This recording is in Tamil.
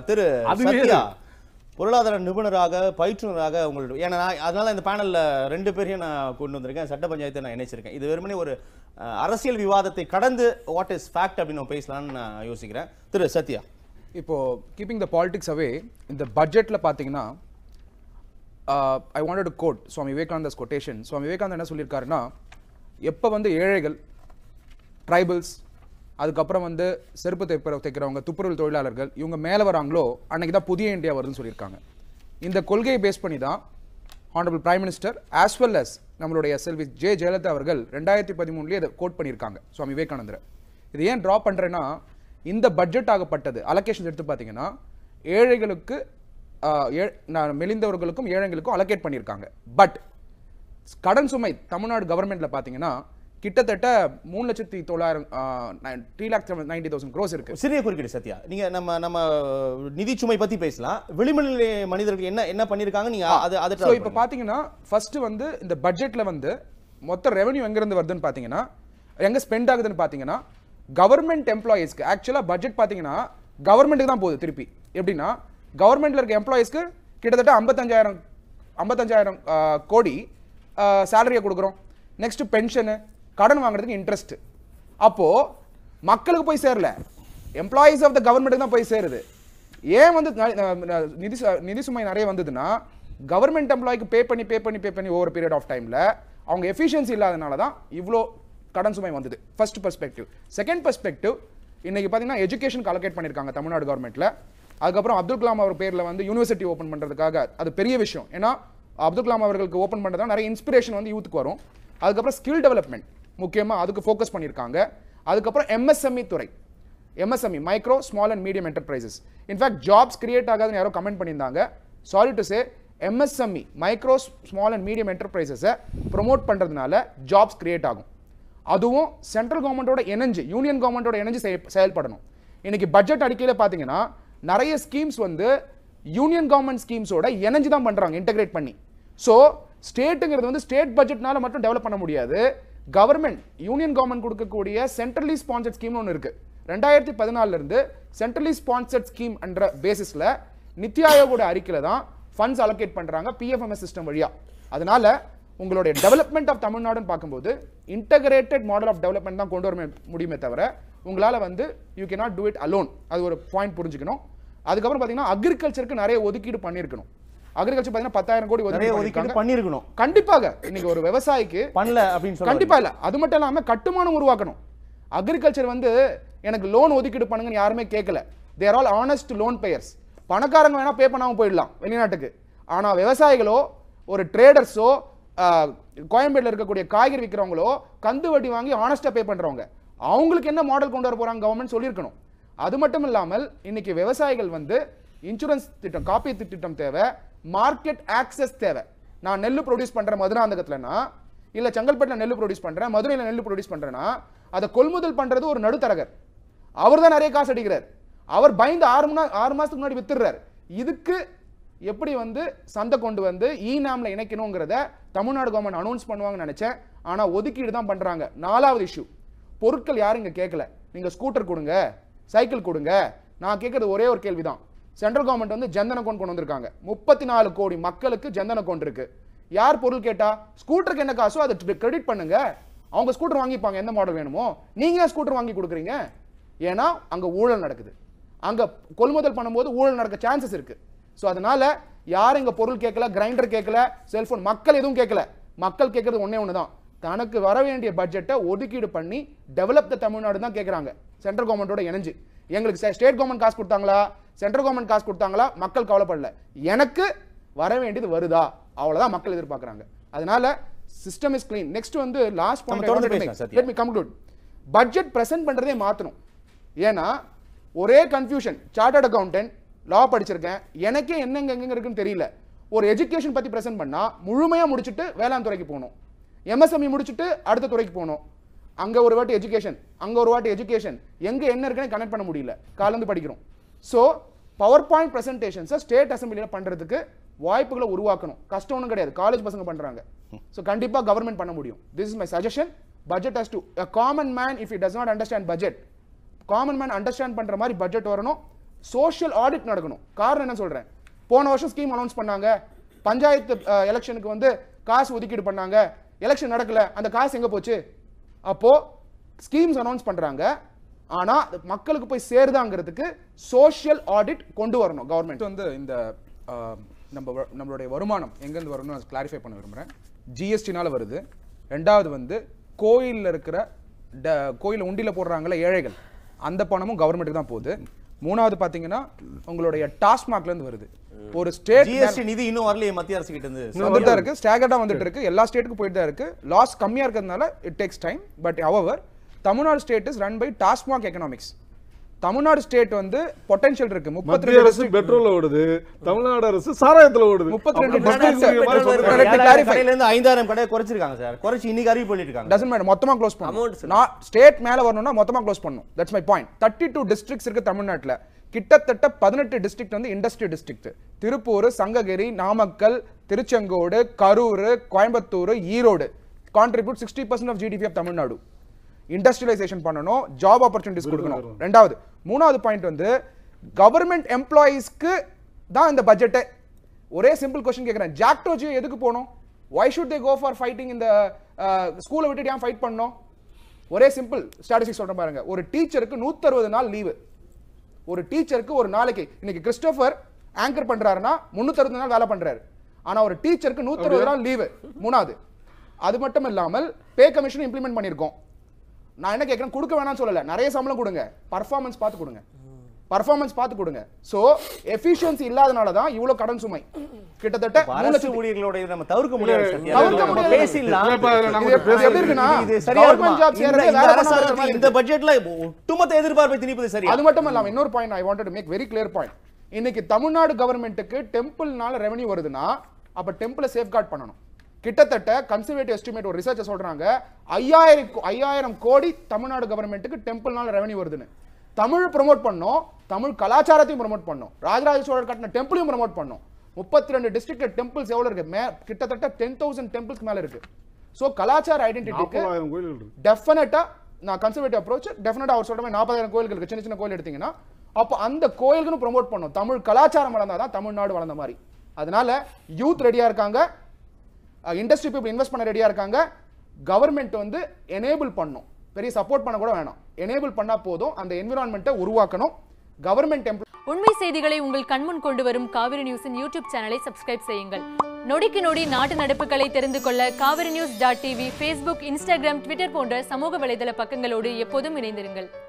திரு அதுவே சத்யா பொருளாதார நிபுணராக பயிற்றுனராக உங்களோட ஏன்னா நான் அதனால இந்த பேனல்ல ரெண்டு பேரையும் நான் கொண்டு வந்திருக்கேன் சட்ட பஞ்சாயத்தை நான் இணைச்சிருக்கேன் இது வெறுமனே ஒரு அஹ், அரசியல் விவாதத்தை கடந்து வாட் இஸ் ஃபேக்ட் அப்படின்னு நம்ம பேசலாம்னு நான் யோசிக்கிறேன் திரு சத்யா இப்போ கீப்பிங் த பாலிடிக்ஸ் அவே இந்த பட்ஜெட்ல பார்த்தீங்கன்னா I wanted to quote Swami Vivekananda's quotation Swami Vivekananda என்ன சொல்லியிருக்காருன்னா எப்போ வந்து ஏழைகள் ட்ரைபல்ஸ் அதுக்கப்புறம் வந்து செருப்பு தைப்ப தைக்கிறவங்க துப்புரவு தொழிலாளர்கள் இவங்க மேலே வராங்களோ அன்னைக்கு தான் புதிய இந்தியா வருதுன்னு சொல்லியிருக்காங்க இந்த கொள்கையை பேஸ் பண்ணி தான் honourable prime minister as well as நம்மளுடைய செல்வி ஜே ஜெயலலிதா அவர்கள் ரெண்டாயிரத்தி பதிமூணுலேயே இதை கோட் பண்ணியிருக்காங்க சுவாமி விவேகானந்தரை இது ஏன் ட்ரா பண்ணுறேன்னா இந்த பட்ஜெட் ஆகப்பட்டது அலோகேஷன் எடுத்து பார்த்தீங்கன்னா ஏழைகளுக்கு ஆஹ், ஏ- நான் மெலிந்தவர்களுக்கும் ஏழைகளுக்கும் அலோகேட் பண்ணியிருக்காங்க பட் கடன் சுமை தமிழ்நாடு கவர்மெண்ட்ல பார்த்தீங்கன்னா கிட்டத்தட்ட மூணு லட்சத்தி தொள்ளாயிரம் three lakh ninety thousand crores இருக்கு சிறிய குறுக்கீடு சத்யா நீங்க நம்ம நம்ம நிதி சுமை பத்தி பேசலாம் விளிம்புநிலை மனிதர்கள் என்ன என்ன பண்ணிருக்காங்க நீங்க அது அதை ஸோ இப்போ பார்த்தீங்கன்னா ஃபர்ஸ்ட் வந்து இந்த பட்ஜெட்ல வந்து மொத்த ரெவென்யூ எங்கேருந்து வருதுன்னு பார்த்தீங்கன்னா எங்க ஸ்பெண்ட் ஆகுதுன்னு பார்த்தீங்கன்னா கவர்மெண்ட் எம்ப்ளாயீஸ்க்கு ஆக்சுவலாக பட்ஜெட் பார்த்தீங்கன்னா கவர்மெண்ட்டுக்கு தான் போகுது திருப்பி எப்படின்னா கவர்மெண்ட்ல இருக்க எம்ப்ளாயீஸ்க்கு கிட்டத்தட்ட ஐம்பத்தஞ்சாயிரம் ஐம்பத்தஞ்சாயிரம் கோடி சேலரியை கொடுக்குறோம் நெக்ஸ்ட் பென்ஷனு கடன் வாங்குறதுக்கு இன்ட்ரெஸ்ட் அப்போ மக்களுக்கு போய் சேரல எம்ப்ளாயீஸ் ஆஃப் த கவர்மெண்ட்டுக்கு தான் போய் சேருது ஏன் வந்து ந- ந- ந- நிதி சு- நிதி சுமை நிறைய வந்ததுன்னா கவர்மெண்ட் எம்ப்ளாய்க்கு பே பண்ணி பே பண்ணி பே பண்ணி ஓவர் பீரியட் ஆஃப் டைம்ல அவங்க எஃபிஷியன்சி இல்லாதனால தான் இவ்வளோ கடன் சுமை வந்தது ஃபர்ஸ்ட் பெர்ஸ்பெக்டிவ் செகண்ட் பெர்ஸ்பெக்டிவ் இன்னைக்கு பார்த்தீங்கன்னா எஜுகேஷனுக்கு அலோகேட் பண்ணியிருக்காங்க தமிழ்நாடு கவர்மெண்ட்ல அதுக்கப்புறம் அப்துல் கலாம் அவர் பேர்ல வந்து யூனிவர்சிட்டி ஓப்பன் பண்றதுக்காக அது பெரிய விஷயம் ஏன்னா அப்துல் கலாம் அவர்களுக்கு ஓப்பன் பண்ணுறதா நிறைய இன்ஸ்பிரேஷன் வந்து யூத்துக்கு வரும் அதுக்கப்புறம் ஸ்கில் டெவலப்மெண்ட் முக்கியமா அதுக்கு ஃபோக்கஸ் பண்ணியிருக்காங்க அதுக்கப்புறம் எம்எஸ்எம்இ துறை MSME micro small and medium enterprises in fact jobs create ஆகாதுன்னு யாரோ கமெண்ட் பண்ணியிருந்தாங்க sorry to say MSME micro small and medium என்டர்பிரைசஸை ப்ரொமோட் பண்ணுறதுனால ஜாப்ஸ் கிரியேட் ஆகும் அதுவும் சென்ட்ரல் கவர்மெண்ட்டோட இணைஞ்சு யூனியன் கவர்மெண்ட்டோட இணைஞ்சு செய- செயல்படணும் இன்னைக்கு பட்ஜெட் அடிக்கையில் பார்த்தீங்கன்னா நிறைய ஸ்கீம்ஸ் வந்து யூனியன் கவர்மெண்ட் ஸ்கீம்ஸோட இணைஞ்சு தான் பண்ணுறாங்க இன்டகிரேட் பண்ணி ஸோ ஸ்டேட்டுங்கிறது வந்து ஸ்டேட் பட்ஜெட்னால மட்டும் டெவலப் பண்ண முடியாது கவர்மெண்ட் யூனியன் கவர்மெண்ட் கொடுக்கக்கூடிய சென்ட்ரலி ஸ்பான்சர்ட் ஸ்கீம்னு ஒன்று இருக்கு ரெண்டாயிரத்தி பதினாலுல இருந்து சென்ட்ரலி ஸ்பான்சர்ட் ஸ்கீம் என்ற பேசிஸ்ல நித்தி ஆயோகோட அறிக்கையில தான் ஃபண்ட்ஸ் அலோகேட் பண்றாங்க பிஎஃப்எம்எஸ் சிஸ்டம் வழியா அதனால உங்களுடைய டெவலப்மெண்ட் ஆஃப் தமிழ்நாடுன்னு பார்க்கும்போது இன்டகிரேட்டட் மாடல் ஆஃப் டெவலப்மெண்ட் தான் கொண்டு வர முடியுமே தவிர உங்களால வந்து you cannot do it alone அது ஒரு பாயிண்ட் புரிஞ்சுக்கணும் அதுக்கப்புறம் பார்த்தீங்கன்னா அக்ரிகல்ச்சருக்கு நிறைய ஒதுக்கீடு பண்ணியிருக்கணும் அக்ரிகல்ச்சர் பார்த்தீங்கன்னா பத்தாயிரம் கோடி நிறைய ஒதுக்கீடு ஒதுக்கீடு பண்ணியிருக்காங்க. பண்ணிருக்கணும் கண்டிப்பாக இன்னைக்கு ஒரு விவசாயிக்கு பண்ணல அப்படின்னு சொல்ல கண்டிப்பா இல்ல அது மட்டும் இல்லாம கட்டுமானம் உருவாக்கணும் அக்ரிகல்ச்சர் வந்து எனக்கு லோன் ஒதுக்கீடு பண்ணுங்கன்னு யாருமே கேட்கல they're all honest loan payers பணக்காரங்க வேணா பே பண்ணாம போயிடலாம் வெளிநாட்டுக்கு ஆனா விவசாயிகளோ ஒரு ட்ரேடர்ஸோ கோயம்பேடுல இருக்கக்கூடிய காய்கறி விற்கிறவங்களோ கந்து வட்டி வாங்கி ஆனஸ்டா பே பண்றவங்க அவங்களுக்கு என்ன மாடல் கொண்டு வர போறாங்க கவர்மெண்ட் சொல்லியிருக்கணும் அது மட்டும் இல்லாமல் இன்னைக்கு விவசாயிகள் வந்து இன்சூரன்ஸ் திட்டம் காப்பீட்டு திட்டம் தேவை மார்க்கெட் ஆக்சஸ் தேவை நான் நெல் ப்ரொடியூஸ் பண்றேன் மதுராந்தகத்துலனா இல்ல செங்கல்பட்டுல நெல் ப்ரொடியூஸ் பண்றேன் மதுரையில நெல் ப்ரொடியூஸ் பண்றேன்னா அதை கொள்முதல் பண்றது ஒரு நடுத்தரகர் அவர் தான் நிறைய காசு அடிக்கிறார் அவர் பயந்து ஆறு மணி ஆறு மாசத்துக்கு முன்னாடி வித்துடுறாரு இதுக்கு எப்படி வந்து சந்தை கொண்டு வந்து இ நாம்ல இணைக்கணுங்கிறத தமிழ்நாடு கவர்மெண்ட் அனௌன்ஸ் பண்ணுவாங்கன்னு நினைச்சேன் ஆனா ஒதுக்கீடு தான் பண்றாங்க நாலாவது இஷ்யூ பொருட்கள் யாரும் இங்க கேட்கல நீங்க ஸ்கூட்டர் கொடுங்க சைக்கிள் கொடுங்க நான் கேட்கறது ஒரே ஒரு கேள்விதான் சென்ட்ரல் கவர்மெண்ட் வந்து ஜந்தன அக்கௌண்ட் கொண்டு வந்திருக்காங்க முப்பத்தி நாலு கோடி மக்களுக்கு ஜந்தன அக்கௌண்ட் இருக்கு யார் பொருள் கேட்டா ஸ்கூட்டருக்கு என்ன காசோ அதை கிரெடிட் பண்ணுங்க அவங்க ஸ்கூட்டர் வாங்கிப்பாங்க எந்த மாடல் வேணுமோ நீங்க ஏன் ஸ்கூட்டர் வாங்கி கொடுக்குறீங்க ஏன்னா அங்க ஊழல் நடக்குது அங்க கொள்முதல் பண்ணும்போது ஊழல் நடக்க சான்சஸ் இருக்கு ஸோ அதனால யாரும் இங்க பொருள் கேட்கல கிரைண்டர் கேட்கல செல்போன் மக்கள் எதுவும் கேட்கல மக்கள் கேட்கறது ஒண்ணே ஒன்று தான் தனக்கு வர வேண்டிய பட்ஜெட்டை ஒதுக்கீடு பண்ணி டெவலப் த தமிழ்நாடு தான் கேட்குறாங்க சென்ட்ரல் கவர்மெண்ட்டோட இணைஞ்சு எங்களுக்கு ஸ்டேட் கவர்மெண்ட் காசு கொடுத்தாங்களா சென்ட்ரல் கவர்மெண்ட் காசு கொடுத்தாங்களா மக்கள் கவலைப்படல எனக்கு வர வேண்டியது வருதா அவ்வளவுதான் மக்கள் எதிர்பார்க்கறாங்க அதனால சிஸ்டம் இஸ் clean நெக்ஸ்ட் வந்து லாஸ்ட் நம்ம தொடர்ந்து பேசலாம், Sathya. Point conclude budget present பண்றதே மாத்தணும் ஏன்னா ஒரே கன்ஃபியூஷன் சார்ட்டர்ட் அக்கௌண்டன்ட் லா படிச்சிருக்கேன் எனக்கே என்னங்க எங்க இருக்குன்னு தெரியல ஒரு எஜுகேஷன் பத்தி பிரசன்ட் பண்ணா முழுமையா முடிச்சுட்டு வேளாண் துறைக்கு போகணும் எம்எஸ்எம்இ முடிச்சுட்டு அடுத்த துறைக்கு போகணும் அங்க ஒரு வாட்டி எஜுகேஷன் அங்க ஒரு வாட்டி எஜுகேஷன் எங்க என்ன இருக்குன்னு கனெக்ட் பண்ண முடியல காலந்து படிக்கிறோம் ஸோ பவர் பாயிண்ட் பிரசன்டேஷன்ஸை ஸ்டேட் அசம்பிளியில் பண்றதுக்கு வாய்ப்புகளை உருவாக்கணும் கஷ்டம் ஒன்றும் கிடையாது காலேஜ் பசங்க பண்றாங்க ஸோ கண்டிப்பா கவர்மெண்ட் பண்ண முடியும் this is my suggestion budget has to common man if it does not understand budget common man understand பண்ற மாதிரி பட்ஜெட் வரணும் சோஷியல் ஆடிட் நடக்கணும் காரணம் என்ன சொல்றேன் போன வருஷம் ஸ்கீம் அனௌன்ஸ் பண்ணாங்க பஞ்சாயத்து எலெக்ஷனுக்கு வந்து காசு ஒதுக்கீடு பண்ணாங்க எலெக்ஷன் நடக்கல அந்த காசு எங்க போச்சு அப்போ ஸ்கீம்ஸ் அனௌன்ஸ் பண்றாங்க ஆனா அது மக்களுக்கு போய் சேருதாங்கிறதுக்கு சோஷியல் ஆடிட் கொண்டு வரணும் கவர்மெண்ட் வந்து இந்த ஆஹ், நம்ம வ- நம்மளுடைய வருமானம் எங்கேருந்து வரும்னு நான் கிளாரிஃபை பண்ண விரும்புகிறேன் ஜிஎஸ்டினால வருது ரெண்டாவது வந்து கோயிலில் இருக்கிற ட கோயிலில் உண்டியில் போடுறாங்கல்ல ஏழைகள் அந்த பணமும் கவர்மெண்ட்டுக்கு தான் போகுது மூணாவது பார்த்தீங்கன்னா உங்களுடைய டாஸ்மாக்ல இருந்து வருது ஒரு ஸ்டேட் ஜிஎஸ்டி நிதி இன்னும் வரலையே மத்திய அரசு கிட்ட இருந்து வந்துட்டு தான் இருக்கு ஸ்டாகர்டா வந்துட்டு இருக்கு எல்லா ஸ்டேட்டுக்கும் போயிட்டு தான் இருக்கு லாஸ் கம்மியா இருக்கிறதுனால it takes time but however Tamil Nadu state is run by TASMAC economics Tamil Nadu state வந்து பொட்டன்ஷியல் இருக்கு முப்பத்தி மத்திய ரெண்டு அரசு பெட்ரோல்ல ஓடுது தமிழ்நாடு அரசு சாராயத்துல ஓடுது முப்பத்தி ரெண்டு அப்ப districts மக்களுக்கு மாதிரி petrol சொல்றாங்க. correct, ஏழாயிரம் clarify. கடையில இருந்து ஐந்தாயிரம் கடை குறைச்சிருக்காங்க சார் குறைச்சு இன்னைக்கு அறிவிப்பு பண்ணிருக்காங்க டசன்ட் மேடம் மொத்தமா க்ளோஸ் Amount பண்ணணும் நான் ஸ்டேட் மேல வரணும்னா மொத்தமா க்ளோஸ் பண்ணணும் that's my point thirty two districts இருக்கு தமிழ்நாட்டுல கிட்டத்தட்ட பதினெட்டு டிஸ்ட்ரிக்ட் வந்து industry district Tiruppur Sankagiri Namakkal Tiruchengode Karur Coimbatore Erode contribute sixty percent of GDP of Tamil Nadu industrialisation பண்ணணும் ஜாப் ஆப்பர்ச்சுனிட்டிஸ் கொடுக்கணும் ரெண்டாவது மூணாவது பாயிண்ட் வந்து கவர்மெண்ட் எம்ப்ளாயீஸ்க்கு தான் இந்த பட்ஜெட்டே ஒரே சிம்பிள் கொஸ்டின் கேட்குறேன் ஜாக்டோஜியோ எதுக்கு போகணும் why should they go for fighting இந்த ஸ்கூலை விட்டுட்டு ஏன் ஃபைட் பண்ணோம் ஒரே சிம்பிள் ஸ்டாட்டிஸ்டிக்ஸ் சொல்றேன் பாருங்க ஒரு டீச்சருக்கு 160 நாள் லீவு ஒரு டீச்சருக்கு ஒரு நாளைக்கு இன்னைக்கு கிறிஸ்டோபர் ஆங்கர் பண்றாருன்னா 360 நாள் வேலை பண்றாரு ஆனா ஒரு டீச்சருக்கு 160 நாள் லீவு மூணாவது அது மட்டும் இல்லாமல் பே கமிஷன் இம்ப்ளிமெண்ட் பண்ணியிருக்கோம் நான் என்ன கேட்கறேன் கொடுக்க வேணாம்னு சொல்லல நிறைய சம்பளம் கொடுங்க பர்ஃபார்மன்ஸ் பார்த்து கொடுங்க பர்ஃபார்மன்ஸ் பார்த்து கொடுங்க சோ எஃபிஷியன்சி இல்லாதனால தான் இவ்வளவு கடன் சுமை கிட்டத்தட்ட மூணு அரசு லட்சம் ஊழியர்களோட இதை நம்ம தவிர்க்க முடியாது சத்யா. தவிர்க்க நம்ம முடியாது. பேசிடலாம் இல்ல, இப்ப நம்ம இது எப்படி- எப்படி இருக்குன்னா, இது சரியா government இருக்குமா? jobs இந்த- ஏறவே இந்த வேலை பண்ணாம அரசாங்கத்துக்கு இருக்கிற மாதிரி இந்த பட்ஜெட்ல ஒட்டுமொத்த எதிர்பார்ப்பை திணிப்பது சரியா அது மட்டும் இல்லாம இன்னொரு point I wanted to make very clear point இன்னைக்கு தமிழ்நாடு கவர்மெண்ட்டுக்கு டெம்பிள்னால ரெவன்யூ வருதுன்னா அப்ப டெம்பிளை சேஃப்கார்ட் பண்ணணும் கிட்டத்தட்ட கன்சர்வேட்டிவ் எஸ்டிமேட் ஒரு ரிசர்ச் சொல்றாங்க ஐயாயிரம் கோ- ஐயாயிரம் கோடி தமிழ்நாடு கவர்மெண்ட்டுக்கு டெம்பிள்னால ரெவன்யூ வருதுன்னு தமிழ் ப்ரோமோட் பண்ணோம் தமிழ் கலாச்சாரத்தையும் ப்ரோமோட் பண்ணோம் ராஜராஜ சோழர் கட்டின டெம்பிளையும் ப்ரோமோட் பண்ணோம் முப்பத்தி ரெண்டு டிஸ்ட்ரிக்ட் டெம்பிள்ஸ் எவ்வளவு இருக்கு மே கிட்டத்தட்ட டென் தௌசண்ட் டெம்பிள்ஸ்க்கு மேல இருக்கு சோ கலாச்சார ஐடென்டிட்டிக்கு நாற்பதாயிரம் கோயில்கள் இருக்கு டெஃபினட்டா நான் கன்சர்வேட்டிவ் அப்ரோச் டெஃபினட்டா அவர் சொல்ற மாதிரி நாற்பதாயிரம் கோயில்கள் இருக்கு சின்ன சின்ன கோயில் எடுத்தீங்கன்னா அப்போ அந்த கோயில்களும் ப்ரோமோட் பண்ணும் தமிழ் கலாச்சாரம் வளர்ந்தாதான் தமிழ்நாடு வளர்ந்த மாதிரி அதனால யூத் ரெடியா இருக்காங்க இண்டஸ்ட்ரி பீப்புள் இன்வெஸ்ட் பண்ண ரெடியா இருக்காங்க கவர்மெண்ட் வந்து எனேபிள் பண்ணும் பெரிய சப்போர்ட் பண்ண கூட வேணாம் எனேபிள் பண்ணா போதும் அந்த என்விரான்மெண்ட்டை உருவாக்கணும் கவர்மெண்ட் எம்ப்ளாய் உண்மை செய்திகளை உங்கள் கண்முன் கொண்டு வரும் காவிரி நியூஸின் யூடியூப் சேனலை சப்ஸ்கிரைப் செய்யுங்கள் நொடிக்கு நொடி நாட்டு நடப்புகளை தெரிந்து கொள்ள Kaveri news dot TV Facebook Instagram Twitter போன்ற சமூக வலைதள பக்கங்களோடு எப்போதும் இணைந்திருங்கள்